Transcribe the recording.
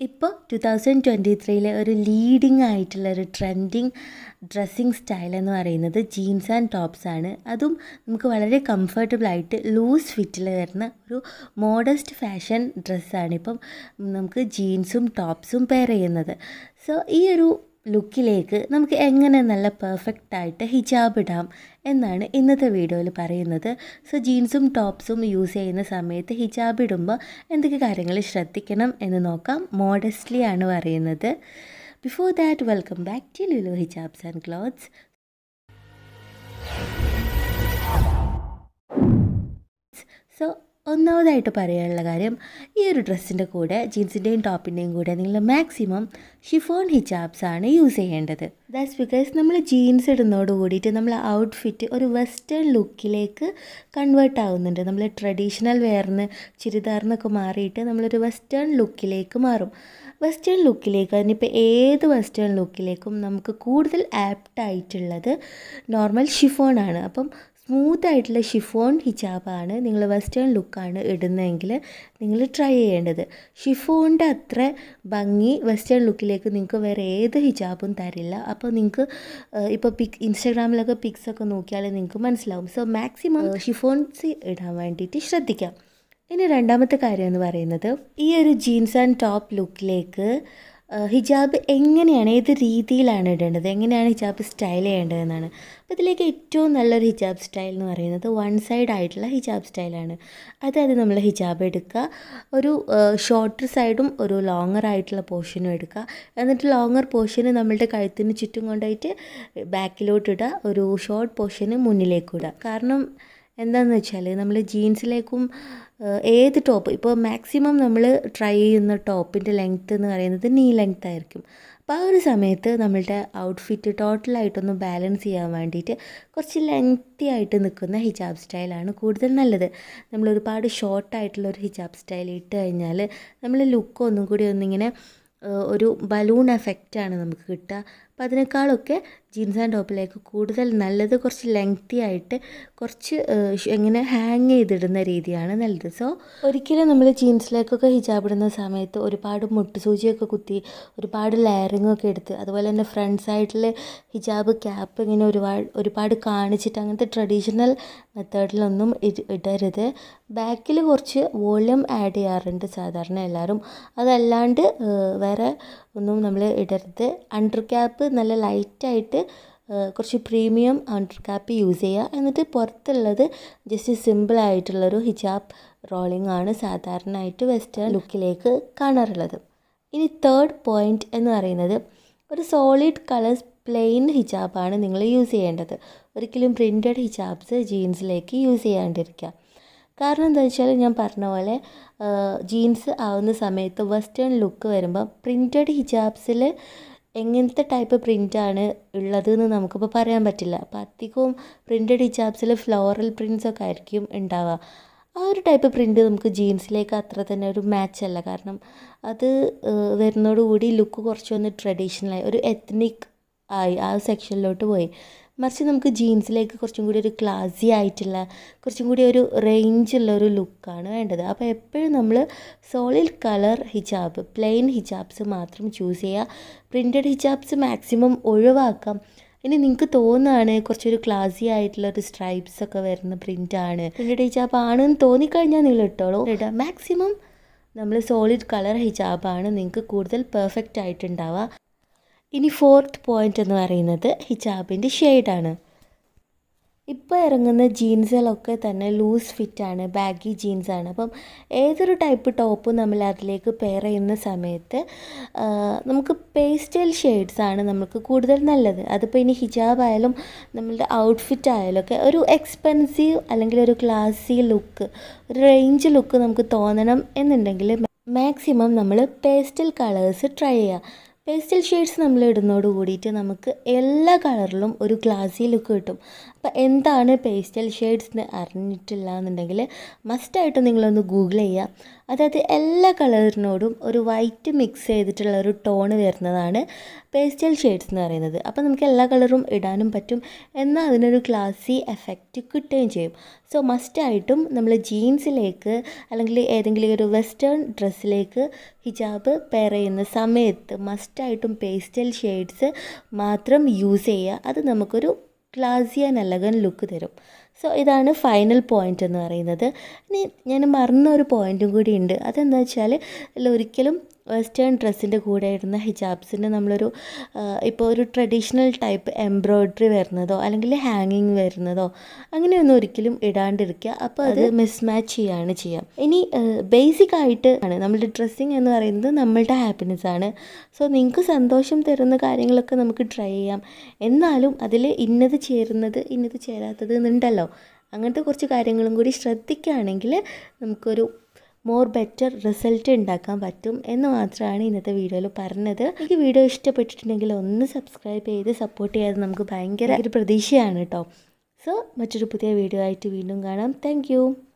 ഇപ്പോൾ two thousand twenty ത്രീയിലെ ഒരു leading ആയിട്ടുള്ള ഒരു ട്രെൻഡിങ് ഡ്രസ്സിങ് സ്റ്റൈൽ എന്ന് പറയുന്നത് ജീൻസ് ആൻഡ് ടോപ്സ് ആണ് അതും നമുക്ക് വളരെ കംഫർട്ടബിൾ ആയിട്ട് ലൂസ് ഫിറ്റിൽ വരുന്ന ഒരു മോഡസ്റ്റ് ഫാഷൻ ഡ്രസ്സാണ് ഇപ്പം നമുക്ക് ജീൻസും ടോപ്സും പെയർ ചെയ്യുന്നത് സോ ഈ ഒരു ലുക്കിലേക്ക് നമുക്ക് എങ്ങനെ നല്ല പെർഫെക്റ്റ് ആയിട്ട് ഹിജാബ് ഇടാം എന്നാണ് ഇന്നത്തെ വീഡിയോയിൽ പറയുന്നത് സോ ജീൻസും ടോപ്സും യൂസ് ചെയ്യുന്ന സമയത്ത് ഹിജാബ് ഇടുമ്പോൾ എന്തൊക്കെ കാര്യങ്ങൾ ശ്രദ്ധിക്കണം എന്ന് നോക്കാം മോഡസ്റ്റ്ലി ആണ് പറയുന്നത് before that welcome back to Lulu hijabs and clothes so ഒന്നാമതായിട്ട് പറയാനുള്ള കാര്യം ഈ ഒരു ഡ്രസ്സിൻ്റെ കൂടെ ജീൻസിൻ്റെയും ടോപ്പിൻ്റെയും കൂടെ നിങ്ങൾ മാക്സിമം ഷിഫോൺ ഹിജാബ്സ് ആണ് യൂസ് ചെയ്യേണ്ടത് ദാറ്റ്സ് ബിക്കോസ് നമ്മൾ ജീൻസ് ഇടുന്നതോട് കൂടിയിട്ട് നമ്മൾ ഔട്ട്ഫിറ്റ് ഒരു വെസ്റ്റേൺ ലുക്കിലേക്ക് കൺവേർട്ട് ആവുന്നുണ്ട് നമ്മൾ ട്രഡീഷണൽ വെയറിന് ചുരിദാറിനൊക്കെ മാറിയിട്ട് നമ്മളൊരു വെസ്റ്റേൺ ലുക്കിലേക്ക് മാറും വെസ്റ്റേൺ ലുക്കിലേക്ക് അതിനിപ്പോൾ ഏത് വെസ്റ്റേൺ ലുക്കിലേക്കും നമുക്ക് കൂടുതൽ ആപ്റ്റ് ആയിട്ടുള്ളത് നോർമൽ ഷിഫോൺ ആണ് അപ്പം സ്മൂത്ത് ആയിട്ടുള്ള ഷിഫോൺ ഹിജാബാണ് നിങ്ങൾ വെസ്റ്റേൺ ലുക്കാണ് ഇടുന്നതെങ്കിൽ നിങ്ങൾ ട്രൈ ചെയ്യേണ്ടത് ഷിഫോണിൻ്റെ അത്ര ഭംഗി വെസ്റ്റേൺ ലുക്കിലേക്ക് നിങ്ങൾക്ക് വേറെ ഏത് ഹിജാബും തരില്ല അപ്പോൾ നിങ്ങൾക്ക് ഇപ്പോൾ പിക് ഇൻസ്റ്റാഗ്രാമിലൊക്കെ പിക്സ് ഒക്കെ നോക്കിയാൽ നിങ്ങൾക്ക് മനസ്സിലാവും സോ മാക്സിമം ഷിഫോൺസ് ഇടാൻ വേണ്ടിയിട്ട് ശ്രദ്ധിക്കാം ഇനി രണ്ടാമത്തെ കാര്യം എന്ന് പറയുന്നത് ഈ ഒരു ജീൻസ് ആൻഡ് ടോപ്പ് ലുക്കിലേക്ക് ഹിജാബ് എങ്ങനെയാണ് ഏത് രീതിയിലാണ് ഇടേണ്ടത് എങ്ങനെയാണ് ഹിജാബ് സ്റ്റൈൽ ചെയ്യേണ്ടതെന്നാണ് അപ്പോൾ ഇതിലേക്ക് ഏറ്റവും നല്ലൊരു ഹിജാബ് സ്റ്റൈൽ എന്ന് പറയുന്നത് വൺ സൈഡ് ആയിട്ടുള്ള ഹിജാബ് സ്റ്റൈലാണ് അതായത് നമ്മൾ ഹിജാബ് എടുക്കുക ഒരു ഷോർട്ടർ സൈഡും ഒരു ലോങ്ങർ ആയിട്ടുള്ള പോർഷനും എടുക്കുക എന്നിട്ട് ലോങ്ങർ പോർഷന് നമ്മളുടെ കഴുത്തിന് ചുറ്റും കൊണ്ടുപോയിട്ട് ബാക്കിലോട്ട് ഇടുക ഒരു ഷോർട്ട് പോർഷന് മുന്നിലേക്ക് ഇടുക കാരണം എന്താണെന്ന് വെച്ചാൽ നമ്മൾ ജീൻസിലേക്കും ഏത് ടോപ്പ് ഇപ്പോൾ മാക്സിമം നമ്മൾ ട്രൈ ചെയ്യുന്ന ടോപ്പിൻ്റെ ലെങ്ത്ത് എന്ന് പറയുന്നത് നീ ലെങ്ത് ആയിരിക്കും അപ്പോൾ ആ ഒരു സമയത്ത് നമ്മളുടെ ഔട്ട്ഫിറ്റ് ടോട്ടലായിട്ടൊന്ന് ബാലൻസ് ചെയ്യാൻ വേണ്ടിയിട്ട് കുറച്ച് ലെങ്തി ആയിട്ട് നിൽക്കുന്ന ഹിജാബ് സ്റ്റൈലാണ് കൂടുതൽ നല്ലത് നമ്മൾ ഒരുപാട് ഷോർട്ടായിട്ടുള്ള ഒരു ഹിജാബ് സ്റ്റൈൽ ഇട്ട് കഴിഞ്ഞാൽ നമ്മൾ ലുക്ക് ഒന്നും കൂടി ഒന്നിങ്ങനെ ഒരു ബലൂൺ എഫക്റ്റാണ് നമുക്ക് കിട്ടുക അപ്പോൾ അതിനേക്കാളൊക്കെ ജീൻസ് ആൻഡ് ടോപ്പിലേക്ക് കൂടുതൽ നല്ലത് കുറച്ച് ലെങ്തി ആയിട്ട് കുറച്ച് എങ്ങനെ ഹാങ് ചെയ്തിടുന്ന രീതിയാണ് നല്ലത് സോ ഒരിക്കലും നമ്മൾ ജീൻസിലേക്കൊക്കെ ഹിജാബ് ഇടുന്ന സമയത്ത് ഒരുപാട് മുട്ടുസൂചിയൊക്കെ കുത്തി ഒരുപാട് ലെയറിംഗ് ഒക്കെ എടുത്ത് അതുപോലെ തന്നെ ഫ്രണ്ട് സൈഡിൽ ഹിജാബ് ക്യാപ്പ് ഇങ്ങനെ ഒരുപാട് ഒരുപാട് കാണിച്ചിട്ട് അങ്ങനത്തെ ട്രഡീഷണൽ മെത്തേഡിലൊന്നും ഇടരുത് ബാക്കിൽ കുറച്ച് വോളിയം ആഡ് ചെയ്യാറുണ്ട് സാധാരണ എല്ലാവരും അതല്ലാണ്ട് വേറെ ഒന്നും നമ്മൾ ഇടരുത് അണ്ടർ ക്യാപ്പ് നല്ല ലൈറ്റായിട്ട് കുറച്ച് പ്രീമിയം അണ്ടർ ക്യാപ്പ് യൂസ് ചെയ്യുക എന്നിട്ട് പുറത്തുള്ളത് ജസ്റ്റ് സിമ്പിൾ ആയിട്ടുള്ളൊരു ഹിജാബ് റോളിംഗ് ആണ് സാധാരണയായിട്ട് വെസ്റ്റേൺ ലുക്കിലേക്ക് കാണാറുള്ളത് ഇനി തേർഡ് പോയിന്റ് എന്ന് പറയുന്നത് ഒരു സോളിഡ് കളേഴ്സ് പ്ലെയിൻ ഹിജാബാണ് നിങ്ങൾ യൂസ് ചെയ്യേണ്ടത് ഒരിക്കലും പ്രിൻറ്റഡ് ഹിജാബ്സ് ജീൻസിലേക്ക് യൂസ് ചെയ്യാണ്ടിരിക്കുക കാരണം എന്താ വെച്ചാൽ ഞാൻ പറഞ്ഞ പോലെ ജീൻസ് ആവുന്ന സമയത്ത് വെസ്റ്റേൺ ലുക്ക് വരുമ്പോൾ പ്രിൻറ്റഡ് ഹിജാബ്സിൽ എങ്ങനത്തെ ടൈപ്പ് പ്രിൻ്റാണ് ഉള്ളത് എന്ന് നമുക്കിപ്പോൾ പറയാൻ പറ്റില്ല അപ്പോൾ അധികവും പ്രിൻറ്റഡ് ഹിജാബ്സിൽ ഫ്ലോറൽ പ്രിൻറ്റ്സ് ഒക്കെ ആയിരിക്കും ഉണ്ടാവുക ആ ഒരു ടൈപ്പ് പ്രിൻ്റ് നമുക്ക് ജീൻസിലേക്ക് അത്ര തന്നെ ഒരു മാച്ച് അല്ല കാരണം അത് വരുന്നതോടുകൂടി ലുക്ക് കുറച്ചൊന്ന് ട്രഡീഷണലായി ഒരു എത്നിക് ആയി ആ സെക്ഷനിലോട്ട് പോയി മറിച്ച് നമുക്ക് ജീൻസിലേക്ക് കുറച്ചും കൂടി ഒരു ക്ലാസി ആയിട്ടുള്ള കുറച്ചും കൂടി ഒരു റേഞ്ച് ഉള്ള ഒരു ലുക്കാണ് വേണ്ടത് അപ്പോൾ എപ്പോഴും നമ്മൾ solid colour hijab plain hijabs മാത്രം ചൂസ് ചെയ്യുക പ്രിൻറ്റഡ് ഹിജാബ്സ് മാക്സിമം ഒഴിവാക്കാം ഇനി നിങ്ങൾക്ക് തോന്നുകയാണ് കുറച്ചൊരു ക്ലാസി ആയിട്ടുള്ള ഒരു സ്ട്രൈപ്സ് ഒക്കെ വരുന്ന പ്രിൻ്റാണ് പ്രിൻറ്റഡ് ഹിജാബ് ആണെന്ന് തോന്നിക്കഴിഞ്ഞാൽ നിങ്ങൾ ഇട്ടോളൂ ഇടുക മാക്സിമം നമ്മൾ സോളിഡ് കളർ ഹിജാബാണ് നിങ്ങൾക്ക് കൂടുതൽ പെർഫെക്റ്റ് ആയിട്ടുണ്ടാവുക ഇനി ഫോർത്ത് പോയിന്റ് എന്ന് പറയുന്നത് ഹിജാബിൻ്റെ ഷെയ്ഡാണ് ഇപ്പോൾ ഇറങ്ങുന്ന ജീൻസുകളൊക്കെ തന്നെ ലൂസ് ഫിറ്റാണ് ബാഗി ജീൻസാണ് അപ്പം ഏതൊരു ടൈപ്പ് ടോപ്പും നമ്മൾ അതിലേക്ക് പെയർ ചെയ്യുന്ന സമയത്ത് നമുക്ക് പേസ്റ്റൽ ഷെയ്ഡ്സ് ആണ് നമുക്ക് കൂടുതൽ നല്ലത് അതിപ്പോൾ ഇനി ഹിജാബ് ആയാലും നമ്മളുടെ ഔട്ട്ഫിറ്റ് ആയാലും ഒക്കെ ഒരു എക്സ്പെൻസീവ് അല്ലെങ്കിൽ ഒരു ക്ലാസി ലുക്ക് ഒരു റേഞ്ച് ലുക്ക് നമുക്ക് തോന്നണം എന്നുണ്ടെങ്കിൽ മാക്സിമം നമ്മൾ പേസ്റ്റൽ കളേഴ്സ് ട്രൈ ചെയ്യുക പേസ്റ്റൽ ഷെയ്ഡ്സ് നമ്മൾ ഇടുന്നതോട് കൂടിയിട്ട് നമുക്ക് എല്ലാ കളറിലും ഒരു ഗ്ലാസി ലുക്ക് കിട്ടും അപ്പോൾ എന്താണ് പേസ്റ്റൽ ഷെയ്ഡ്സ് എന്ന് അറിഞ്ഞിട്ടില്ല എന്നുണ്ടെങ്കിൽ മസ്റ്റായിട്ട് നിങ്ങളൊന്ന് ഗൂഗിൾ ചെയ്യുക അതായത് എല്ലാ കളറിനോടും ഒരു വൈറ്റ് മിക്സ് ചെയ്തിട്ടുള്ള ഒരു ടോണ് വരുന്നതാണ് പേസ്റ്റൽ ഷെയ്ഡ്സ് എന്ന് പറയുന്നത് അപ്പോൾ നമുക്ക് എല്ലാ കളറും ഇടാനും പറ്റും എന്നാൽ അതിനൊരു ക്ലാസി എഫക്റ്റ് കിട്ടുകയും ചെയ്യും സോ മസ്റ്റായിട്ടും നമ്മൾ ജീൻസിലേക്ക് അല്ലെങ്കിൽ ഏതെങ്കിലും ഒരു വെസ്റ്റേൺ ഡ്രസ്സിലേക്ക് ഹിജാബ് പെയർ ചെയ്യുന്ന സമയത്ത് മസ്റ്റായിട്ടും പേസ്റ്റൽ ഷെയ്ഡ്സ് മാത്രം യൂസ് ചെയ്യുക അത് നമുക്കൊരു ക്ലാസി ആൻഡ് എലഗൻ ലുക്ക് തരും സോ ഇതാണ് ഫൈനൽ പോയിന്റ് എന്ന് പറയുന്നത് ഇനി ഞാൻ മറന്ന ഒരു പോയിന്റും കൂടി ഉണ്ട് അതെന്താ വെച്ചാൽ ഇതിൽ ഒരിക്കലും വെസ്റ്റേൺ ഡ്രസ്സിൻ്റെ കൂടെ ഇടുന്ന ഹിജാബ്സിന് നമ്മളൊരു ഇപ്പോൾ ഒരു ട്രഡീഷണൽ ടൈപ്പ് എംബ്രോയ്ഡറി വരുന്നതോ അല്ലെങ്കിൽ ഹാങ്ങിങ് വരുന്നതോ അങ്ങനെയൊന്നും ഒരിക്കലും ഇടാണ്ടിരിക്കുക അപ്പോൾ അത് മിസ്മാച്ച് ചെയ്യാണ് ചെയ്യാം ഇനി ബേസിക് ആയിട്ട് ആണ് നമ്മളുടെ ഡ്രസ്സിങ് എന്ന് പറയുന്നത് നമ്മളുടെ ഹാപ്പിനെസ് ആണ് സോ നിങ്ങൾക്ക് സന്തോഷം തരുന്ന കാര്യങ്ങളൊക്കെ നമുക്ക് ട്രൈ ചെയ്യാം എന്നാലും അതിൽ ഇന്നത് ചേരുന്നത് ഇന്നത് ചേരാത്തത് എന്നുണ്ടല്ലോ അങ്ങനത്തെ കുറച്ച് കാര്യങ്ങളും കൂടി ശ്രദ്ധിക്കുകയാണെങ്കിൽ നമുക്കൊരു മോർ ബെറ്റർ റിസൾട്ട് ഉണ്ടാക്കാൻ പറ്റും എന്ന് മാത്രമാണ് ഇന്നത്തെ വീഡിയോയിൽ പറഞ്ഞത് എനിക്ക് വീഡിയോ ഇഷ്ടപ്പെട്ടിട്ടുണ്ടെങ്കിൽ ഒന്ന് സബ്സ്ക്രൈബ് ചെയ്ത് സപ്പോർട്ട് ചെയ്യാതെ നമുക്ക് ഭയങ്കര ഒരു പ്രതീക്ഷയാണ് കേട്ടോ സോ മറ്റൊരു പുതിയ വീഡിയോ ആയിട്ട് വീണ്ടും കാണാം താങ്ക്